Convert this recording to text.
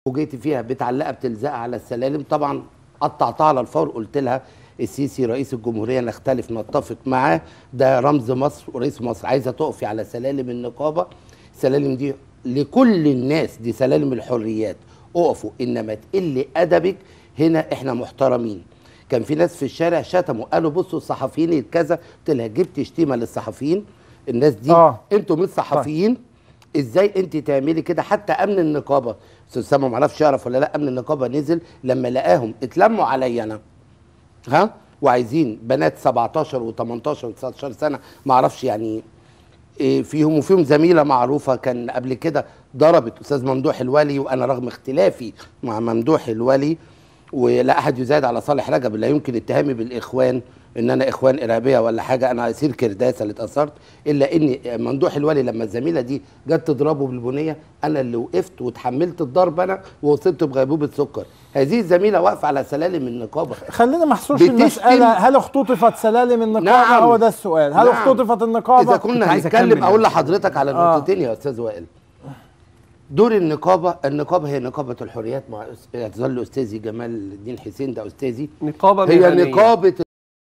وجيت فيها بتعلقها بتلزقها على السلالم طبعا قطعتها على الفور قلت لها السيسي رئيس الجمهوريه نختلف نتفق معاه ده رمز مصر ورئيس مصر عايزه تقفي على سلالم النقابه السلالم دي لكل الناس دي سلالم الحريات اقفوا انما تقل ادبك هنا احنا محترمين كان في ناس في الشارع شتموا قالوا بصوا الصحفيين كذا قلت لها جبت شتيمه للصحفيين الناس دي آه. انتوا مش صحفيين ازاي انت تعملي كده حتى امن النقابه استاذ سامي ما اعرفش يعرف ولا لا امن النقابه نزل لما لقاهم اتلموا عليا انا ها وعايزين بنات 17 و18 و19 سنه ما اعرفش يعني إيه فيهم وفيهم زميله معروفه كان قبل كده ضربت استاذ ممدوح الولي وانا رغم اختلافي مع ممدوح الولي ولا احد يزايد على صالح رجب لا يمكن اتهامي بالاخوان ان انا اخوان ارهابيه ولا حاجه انا اسير كرداسه اللي اتاثرت الا ان ممدوح الولي لما الزميله دي جت تضربه بالبنيه انا اللي وقفت وتحملت الضرب انا ووصلت بغيبوبه سكر هذه الزميله واقفه على سلالم النقابه خلينا محصورش بتشتم- المسألة هل اختطفت سلالم النقابة نعم. هو ده السؤال هل نعم. اختطفت النقابة اذا كنت كنا عايز هنتكلم أكمل اقول يعني. لحضرتك على آه. نقطتين يا استاذ وائل دور النقابه النقابه هي نقابه الحريات مع أس- يظل استاذي جمال الدين حسين ده استاذي نقابة هي مهنية. نقابه